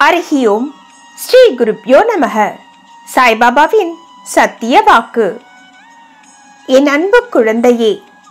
ஹரிஹி ஓம் ஸ்ரீ குருப்யோ நமக சாய்பாபாவின் சத்திய வாக்கு என் அன்பு குழந்தையே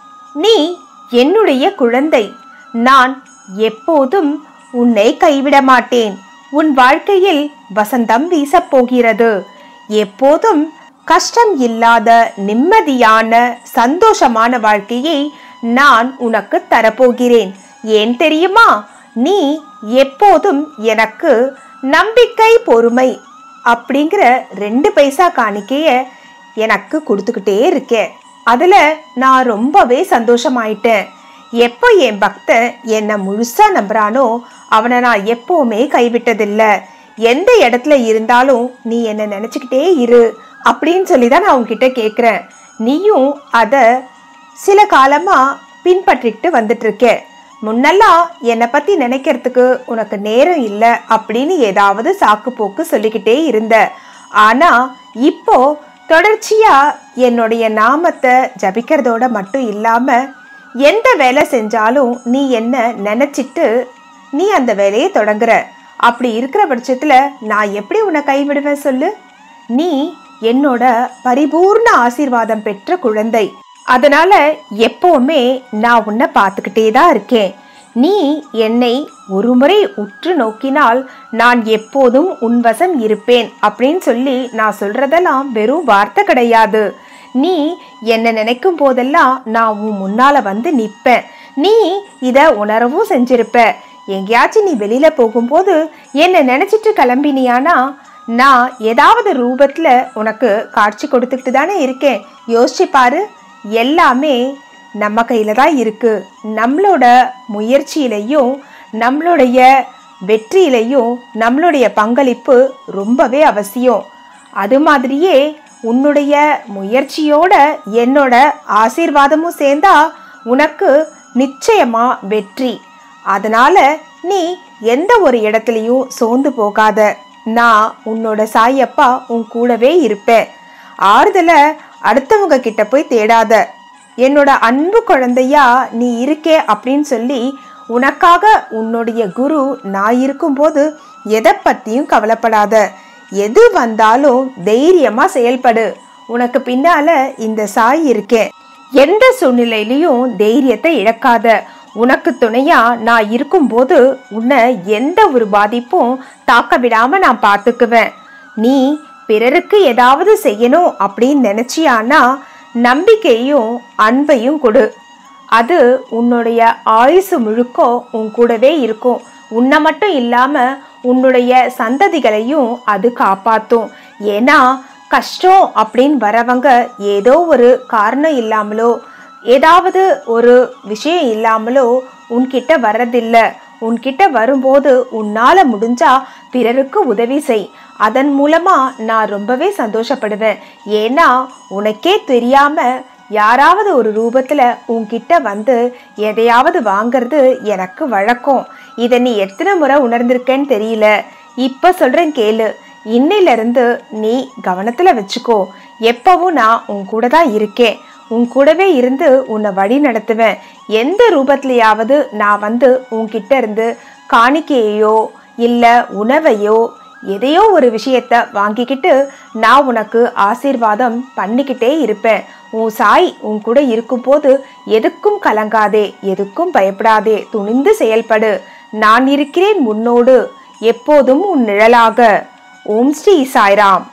நீ என்னுடைய குழந்தை நான் எப்போதும் உன்னை கைவிட மாட்டேன் உன் வாழ்க்கையில் வசந்தம் வீசப் போகிறது எப்போதும் கஷ்டம் இல்லாத நிம்மதியான சந்தோஷமான வாழ்க்கையை நான் உனக்கு தரப்போகிறேன் ஏன் தெரியுமா நீ எப்போதும் எனக்கு நம்பிக்கை பொறுமை அப்படிங்கிற ரெண்டு பைசா காணிக்கைய எனக்கு கொடுத்துக்கிட்டே இருக்க அதில் நான் ரொம்பவே சந்தோஷமாயிட்டேன் எப்போ என் பக்தன் என்னை முழுசா நம்புறானோ அவனை நான் எப்பவுமே கைவிட்டதில்லை எந்த இடத்துல இருந்தாலும் நீ என்னை நினச்சிக்கிட்டே இரு அப்படின்னு சொல்லி தான் நான் உன்கிட்ட கேட்குறேன் நீயும் அதை சில காலமாக பின்பற்றிக்கிட்டு வந்துட்டு இருக்க முன்னெல்லாம் என்னை பற்றி நினைக்கிறதுக்கு உனக்கு நேரம் இல்லை அப்படின்னு ஏதாவது சாக்கு போக்கு சொல்லிக்கிட்டே இருந்த ஆனால் இப்போ தொடர்ச்சியாக என்னுடைய நாமத்தை ஜபிக்கிறதோட மட்டும் இல்லாமல் எந்த வேலை செஞ்சாலும் நீ என்ன நினச்சிட்டு நீ அந்த வேலையை தொடங்குற அப்படி இருக்கிற பட்சத்தில் நான் எப்படி உன்னை கைவிடுவேன் சொல்லு நீ என்னோட பரிபூர்ண ஆசீர்வாதம் பெற்ற குழந்தை அதனால எப்பவுமே நான் உன்னை பார்த்துக்கிட்டே தான் இருக்கேன் நீ என்னை ஒருமுறை உற்று நோக்கினால் நான் எப்போதும் உன்வசம் இருப்பேன் அப்படின்னு சொல்லி நான் சொல்றதெல்லாம் வெறும் வார்த்தை கிடையாது நீ என்னை நினைக்கும் போதெல்லாம் நான் உன் முன்னால வந்து நிற்பேன் நீ இதை உணரவும் செஞ்சிருப்ப எங்கேயாச்சும் நீ வெளியில போகும்போது என்னை நினைச்சிட்டு கிளம்பினியானா நான் ஏதாவது ரூபத்துல உனக்கு காட்சி கொடுத்துக்கிட்டு தானே இருக்கேன் யோசிச்சு பாரு எல்லாமே நம்ம கையில தான் இருக்கு நம்மளோட முயற்சியிலையும் நம்மளுடைய வெற்றியிலையும் நம்மளுடைய பங்களிப்பு ரொம்பவே அவசியம் அது மாதிரியே உன்னுடைய முயற்சியோட என்னோட ஆசீர்வாதமும் சேர்ந்தா உனக்கு நிச்சயமா வெற்றி அதனால நீ எந்த ஒரு இடத்துலையும் சோர்ந்து போகாத நான் உன்னோட சாயப்பா உன் கூடவே இருப்பேன் ஆறுதலை அடுத்தவங்க கிட்ட போய் தேடாத என்னோட அன்பு குழந்தையா நீ இருக்கே அப்படின்னு சொல்லி உனக்காக உன்னுடைய குரு நான் இருக்கும்போது எதை பற்றியும் கவலைப்படாத எது வந்தாலும் தைரியமா செயல்படு உனக்கு பின்னால இந்த சாய் இருக்கேன் எந்த சூழ்நிலையிலையும் தைரியத்தை இழக்காத உனக்கு துணையா நான் இருக்கும்போது உன்னை எந்த ஒரு பாதிப்பும் தாக்க விடாம நான் பார்த்துக்குவேன் நீ பிறருக்கு ஏதாவது செய்யணும் அப்படின்னு நினைச்சியானா நம்பிக்கையும் அன்பையும் கொடு அது உன்னுடைய ஆயுசு முழுக்க உன் கூடவே இருக்கும் உன்னை மட்டும் இல்லாம உன்னுடைய சந்ததிகளையும் அது காப்பாத்தும் ஏன்னா கஷ்டம் அப்படின்னு வரவங்க ஏதோ ஒரு காரணம் இல்லாமலோ ஏதாவது ஒரு விஷயம் இல்லாமலோ உன்கிட்ட வர்றதில்ல உன்கிட்ட வரும்போது உன்னால முடிஞ்சா பிறருக்கு உதவி செய் அதன் மூலமா நான் ரொம்பவே சந்தோஷப்படுவேன் ஏன்னா உனக்கே தெரியாம யாராவது ஒரு ரூபத்துல உன்கிட்ட வந்து எதையாவது வாங்குறது எனக்கு வழக்கம் இதை நீ எத்தனை முறை உணர்ந்திருக்கேன்னு தெரியல இப்ப சொல்றேன் கேளு இன்னையிலிருந்து நீ கவனத்துல வச்சுக்கோ எப்பவும் நான் உன் கூட தான் இருக்கேன் உன் கூடவே இருந்து உன்னை வழி நடத்துவேன் எந்த ரூபத்திலையாவது நான் வந்து உன்கிட்ட இருந்து காணிக்கையையோ இல்லை உணவையோ எதையோ ஒரு விஷயத்த வாங்கிக்கிட்டு நான் உனக்கு ஆசீர்வாதம் பண்ணிக்கிட்டே இருப்பேன் உன் சாய் உன் கூட இருக்கும்போது எதுக்கும் கலங்காதே எதுக்கும் பயப்படாதே துணிந்து செயல்படு நான் இருக்கிறேன் முன்னோடு எப்போதும் உன் நிழலாக ஓம் ஸ்ரீ சாய்ராம்